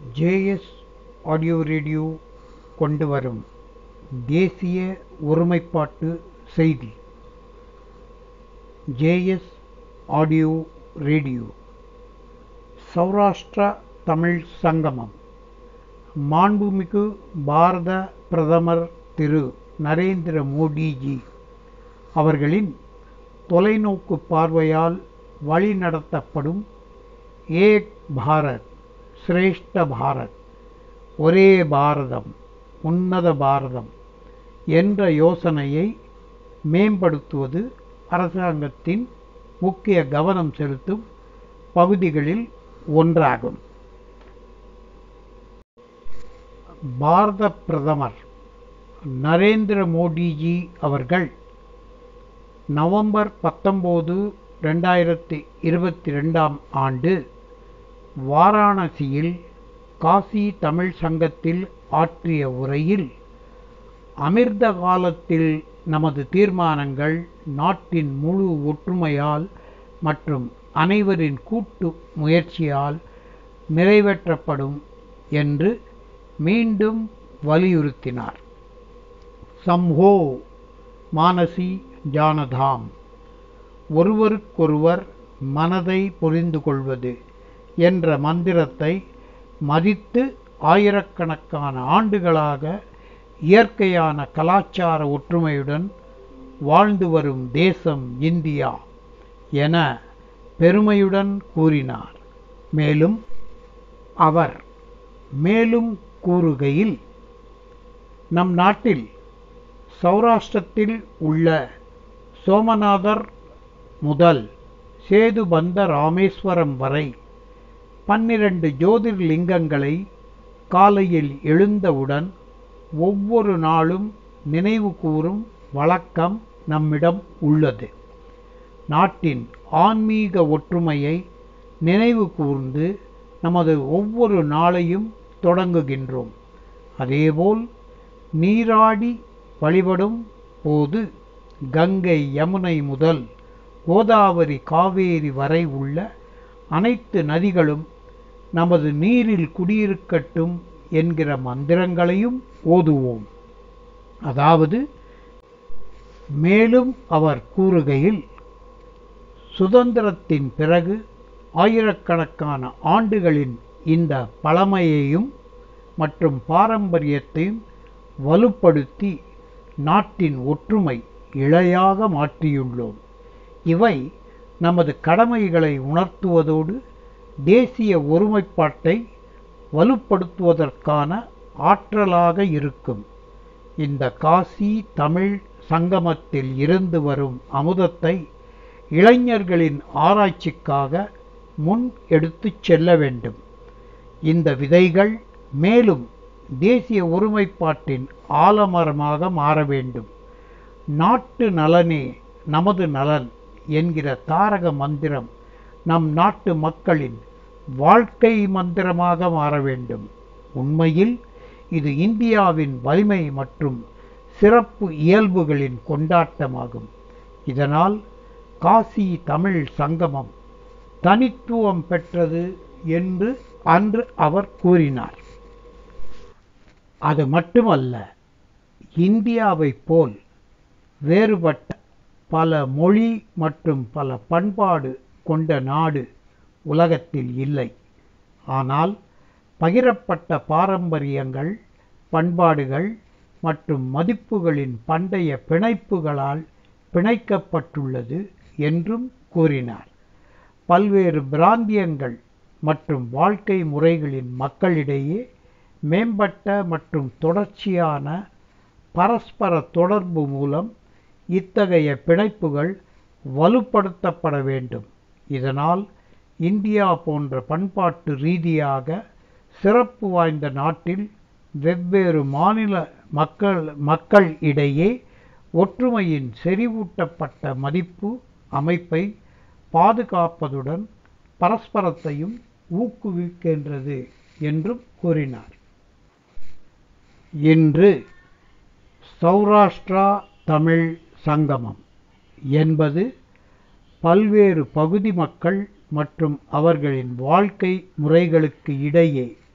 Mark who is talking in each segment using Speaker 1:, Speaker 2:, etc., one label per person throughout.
Speaker 1: JS audio radio கொண்டு வரும் தேசிய ஒருமைப்பாட்டு செய்தி JS audio radio Saurashtra Tamil Sangamam மாண்புமிகு பாரத பிரதமர் திரு நரேந்திர மோடிஜி அவர்களின் தொலைநோக்கு பார்வையால் வழிநடத்தப்படும் ஏக் பாரத் சிரேஷ்ட பாரத் ஒரே பாரதம் உன்னத பாரதம் என்ற யோசனையை மேம்படுத்துவது அரசாங்கத்தின் முக்கிய கவனம் செலுத்தும் பகுதிகளில் ஒன்றாகும் பாரத பிரதமர் நரேந்திர மோடிஜி அவர்கள் நவம்பர் பத்தொம்போது ரெண்டாயிரத்தி இருபத்தி ரெண்டாம் ஆண்டு வாராணசியில் காசி தமிழ் சங்கத்தில் ஆற்றிய உரையில் அமிர்த காலத்தில் நமது தீர்மானங்கள் நாட்டின் முழு ஒற்றுமையால் மற்றும் அனைவரின் கூட்டு முயற்சியால் நிறைவேற்றப்படும் என்று மீண்டும் வலியுறுத்தினார் சம்ஹோ மானசி ஜானதாம் ஒருவருக்கொருவர் மனதை புரிந்து கொள்வது என்ற மந்திரத்தை மதித்து ஆயிரக்கணக்கான ஆண்டுகளாக இயற்கையான கலாச்சார ஒற்றுமையுடன் வாழ்ந்து வரும் தேசம் இந்தியா என பெருமையுடன் கூறினார் மேலும் அவர் மேலும் கூறுகையில் நம் நாட்டில் சௌராஷ்டிரத்தில் உள்ள சோமநாதர் முதல் சேதுபந்த ராமேஸ்வரம் வரை பன்னிரண்டு ஜோதிர்லிங்கங்களை காலையில் எழுந்தவுடன் ஒவ்வொரு நாளும் நினைவு கூறும் வழக்கம் நம்மிடம் உள்ளது நாட்டின் ஆன்மீக ஒற்றுமையை நினைவு கூர்ந்து நமது ஒவ்வொரு நாளையும் தொடங்குகின்றோம் அதேபோல் நீராடி வழிபடும் போது கங்கை யமுனை முதல் கோதாவரி காவேரி வரை உள்ள அனைத்து நதிகளும் நமது நீரில் குடியிருக்கட்டும் என்கிற மந்திரங்களையும் ஓதுவோம் அதாவது மேலும் அவர் கூறுகையில் சுதந்திரத்தின் பிறகு ஆயிரக்கணக்கான ஆண்டுகளின் இந்த பழமையையும் மற்றும் பாரம்பரியத்தையும் வலுப்படுத்தி நாட்டின் ஒற்றுமை இழையாக மாற்றியுள்ளோம் இவை நமது கடமைகளை உணர்த்துவதோடு தேசிய ஒருமைப்பாட்டை வலுப்படுத்துவதற்கான ஆற்றலாக இருக்கும் இந்த காசி தமிழ் சங்கமத்தில் இருந்து வரும் அமுதத்தை இளைஞர்களின் ஆராய்ச்சிக்காக முன் எடுத்துச் செல்ல வேண்டும் இந்த விதைகள் மேலும் தேசிய ஒருமைப்பாட்டின் ஆலமரமாக மாற வேண்டும் நாட்டு நலனே நமது நலன் என்கிற தாரக மந்திரம் நம் நாட்டு மக்களின் வாழ்க்கை மந்திரமாக மாற வேண்டும் உண்மையில் இது இந்தியாவின் வலிமை மற்றும் சிறப்பு இயல்புகளின் கொண்டாட்டமாகும் இதனால் காசி தமிழ் சங்கமம் தனித்துவம் பெற்றது என்று அன்று அவர் கூறினார் அது மட்டுமல்ல இந்தியாவைப் போல் வேறுபட்ட பல மொழி மற்றும் பல பண்பாடு கொண்ட நாடு உலகத்தில் இல்லை ஆனால் பகிரப்பட்ட பாரம்பரியங்கள் பண்பாடுகள் மற்றும் மதிப்புகளின் பண்டைய பிணைப்புகளால் பிணைக்கப்பட்டுள்ளது என்றும் கூறினார் பல்வேறு பிராந்தியங்கள் மற்றும் வாழ்க்கை முறைகளின் மக்களிடையே மேம்பட்ட மற்றும் தொடர்ச்சியான பரஸ்பர தொடர்பு மூலம் இத்தகைய பிணைப்புகள் வலுப்படுத்தப்பட வேண்டும் இதனால் இந்தியா போன்ற பண்பாட்டு ரீதியாக சிறப்பு வாய்ந்த நாட்டில் வெவ்வேறு மாநில மக்கள் மக்கள் இடையே ஒற்றுமையின் செறிவூட்டப்பட்ட மதிப்பு அமைப்பை பாதுகாப்பதுடன் பரஸ்பரத்தையும் ஊக்குவிக்கின்றது என்றும் கூறினார் இன்று சௌராஷ்டிரா தமிழ் சங்கமம் என்பது பல்வேறு பகுதி மக்கள் மற்றும் அவர்களின் வாழ்க்கை முறைகளுக்கு இடையே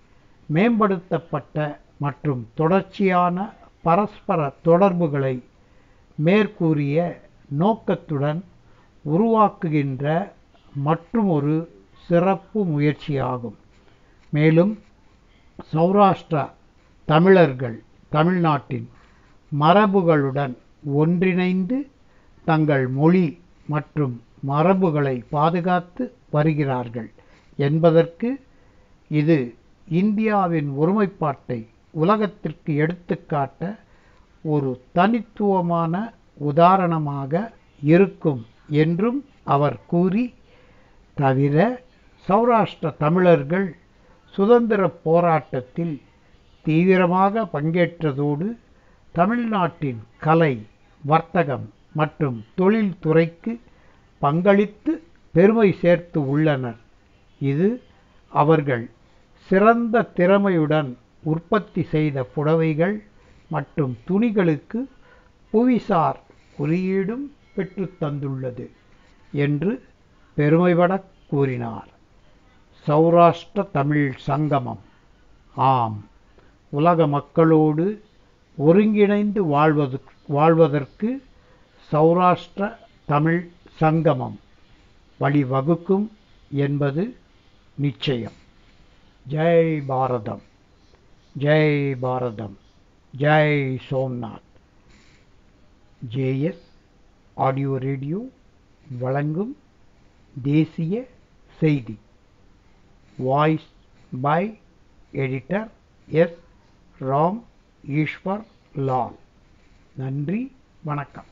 Speaker 1: மேம்படுத்தப்பட்ட மற்றும் தொடர்ச்சியான பரஸ்பர தொடர்புகளை மேற்கூறிய நோக்கத்துடன் உருவாக்குகின்ற மற்றுமொரு சிறப்பு முயற்சியாகும் மேலும் சௌராஷ்டிரா தமிழர்கள் தமிழ்நாட்டின் மரபுகளுடன் ஒன்றிணைந்து தங்கள் மொழி மற்றும் மரபுகளை பாதுகாத்து வருகிறார்கள் என்பதற்கு இது இந்தியாவின் ஒருமைப்பாட்டை உலகத்திற்கு எடுத்துக்காட்ட ஒரு தனித்துவமான உதாரணமாக இருக்கும் என்றும் அவர் கூறி தவிர சௌராஷ்டிர தமிழர்கள் சுதந்திர போராட்டத்தில் தீவிரமாக பங்கேற்றதோடு தமிழ்நாட்டின் கலை வர்த்தகம் மற்றும் தொழில்துறைக்கு பங்களித்து பெருமை சேர்த்து உள்ளனர் இது அவர்கள் சிறந்த திறமையுடன் உற்பத்தி செய்த புடவைகள் மற்றும் துணிகளுக்கு புவிசார் குறியீடும் பெற்றுத் தந்துள்ளது என்று பெருமைபடக் கூறினார் சௌராஷ்டிர தமிழ் சங்கமம் ஆம் உலக மக்களோடு ஒருங்கிணைந்து வாழ்வது வாழ்வதற்கு சௌராஷ்டிர தமிழ் சங்கமம் வழிவகுக்கும் என்பது நிச்சயம் ஜெய் பாரதம் ஜெய் பாரதம் ஜெய் சோம்நாத் ஜேஎஸ் ஆடியோ ரேடியோ வழங்கும் தேசிய செய்தி voice by editor S Ram Ishwar Lal நன்றி வணக்கம்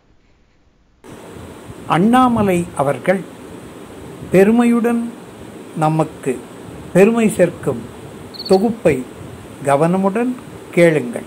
Speaker 1: அண்ணாமலை அவர்கள் பெருமையுடன் நமக்கு பெருமை சேர்க்கும் தொகுப்பை கவனமுடன் கேளுங்கள்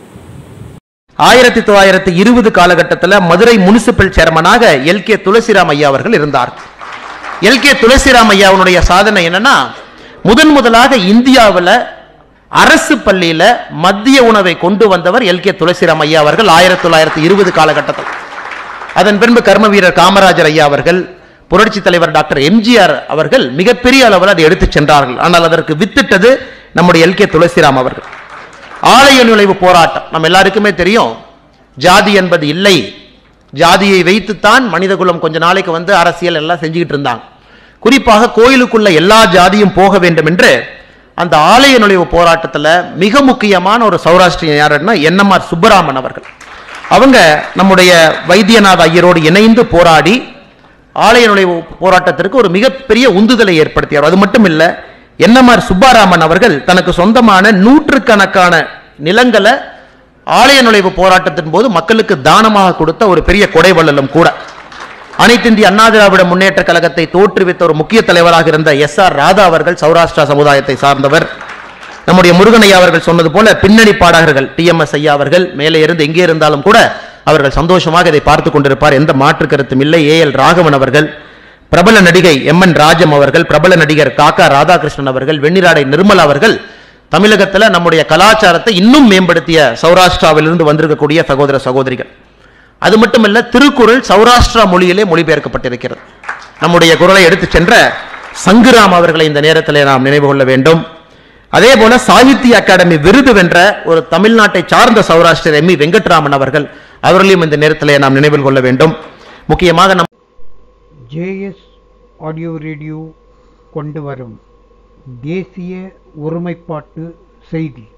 Speaker 2: ஆயிரத்தி தொள்ளாயிரத்தி இருபது காலகட்டத்தில் மதுரை முனிசிபல் சேர்மனாக எல் கே துளசிராம் ஐயா அவர்கள் இருந்தார் எல் கே துளசிராம் ஐயாவுடைய சாதனை என்னன்னா முதன் முதலாக இந்தியாவில் அரசு பள்ளியில மத்திய உணவை கொண்டு வந்தவர் எல் கே துளசிராம் ஐயா அவர்கள் ஆயிரத்தி தொள்ளாயிரத்தி இருபது காலகட்டத்தில் அதன் பின்பு கர்ம வீரர் காமராஜர் ஐயா அவர்கள் புரட்சி தலைவர் டாக்டர் எம்ஜிஆர் அவர்கள் மிகப்பெரிய அளவில் அதை எடுத்துச் சென்றார்கள் ஆனால் அதற்கு வித்திட்டது நம்முடைய எல் கே துளசிராம் அவர்கள் ஆலய நுழைவு போராட்டம் நம்ம எல்லாருக்குமே தெரியும் ஜாதி என்பது இல்லை ஜாதியை வைத்துத்தான் மனிதகுலம் கொஞ்ச நாளைக்கு வந்து அரசியல் எல்லாம் செஞ்சுக்கிட்டு இருந்தாங்க குறிப்பாக கோயிலுக்குள்ள எல்லா ஜாதியும் போக வேண்டும் என்று அந்த ஆலய நுழைவு போராட்டத்தில் மிக முக்கியமான ஒரு சௌராஷ்டிரியன் யாருன்னா என்எம்ஆர் சுப்பராமன் அவர்கள் அவங்க நம்முடைய வைத்தியநாத ஐயரோடு இணைந்து போராடி ஆலய நுழைவு போராட்டத்திற்கு ஒரு மிகப்பெரிய உந்துதலை ஏற்படுத்தியார் அது மட்டும் இல்ல என்எம்ஆர் சுப்பாராமன் அவர்கள் தனக்கு சொந்தமான நூற்றுக்கணக்கான நிலங்களை ஆலய நுழைவு போராட்டத்தின் போது மக்களுக்கு தானமாக கொடுத்த ஒரு பெரிய கொடைவள்ளலும் கூட அனைத்து இந்திய அண்ணா திராவிட முன்னேற்ற கழகத்தை தோற்றுவித்த ஒரு முக்கிய தலைவராக இருந்த எஸ் ஆர் ராதா அவர்கள் சௌராஷ்டிரா சமுதாயத்தை சார்ந்தவர் நம்முடைய முருகனையா அவர்கள் சொன்னது போல பின்னணி பாடகர்கள் டி எம் எஸ் ஐயா அவர்கள் மேலே இருந்து எங்கே இருந்தாலும் கூட அவர்கள் சந்தோஷமாக இதை பார்த்து கொண்டிருப்பார் எந்த மாற்று கருத்தும் இல்லை ஏ எல் ராகவன் அவர்கள் பிரபல நடிகை எம் என் ராஜம் அவர்கள் பிரபல நடிகர் காக்கா ராதாகிருஷ்ணன் அவர்கள் வெண்ணிராடை நிர்மல் அவர்கள் தமிழகத்தில் நம்முடைய கலாச்சாரத்தை இன்னும் மேம்படுத்திய சௌராஷ்டிராவிலிருந்து வந்திருக்கக்கூடிய சகோதர சகோதரிகள் அது மட்டுமல்ல திருக்குறள் சௌராஷ்டிரா மொழியிலே மொழிபெயர்க்கப்பட்டிருக்கிறது நம்முடைய குரலை எடுத்துச் சென்ற சங்குராம் அவர்களை இந்த நேரத்திலே நாம் நினைவு கொள்ள வேண்டும் அதே போல சாகித்ய அகாடமி விருது வென்ற ஒரு தமிழ்நாட்டை சார்ந்த சௌராஷ்டிரர் எம் இ வெங்கட்ராமன் அவர்கள் அவர்களையும் இந்த நேரத்திலே நாம் நினைவில் கொள்ள வேண்டும் முக்கியமாக நம்
Speaker 1: ஜேஎஸ் ஆடியோ ரேடியோ கொண்டு வரும் தேசிய ஒருமைப்பாட்டு செய்தி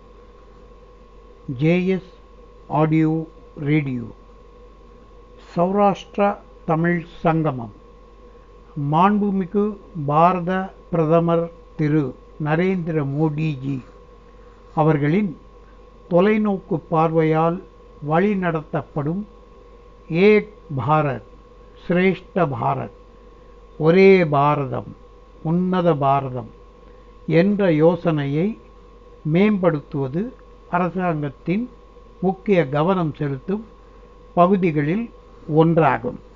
Speaker 1: JS audio radio Saurashtra Tamil Sangamam மாண்புமிகு பாரத பிரதமர் திரு நரேந்திர மோடிஜி அவர்களின் தொலைநோக்கு பார்வையால் வழிநடத்தப்படும் ஏக் பாரத் சிரேஷ்ட பாரத் ஒரே பாரதம் உன்னத பாரதம் என்ற யோசனையை மேம்படுத்துவது அரசாங்கத்தின் முக்கிய கவனம் செலுத்தும் பகுதிகளில் ஒன்றாகும்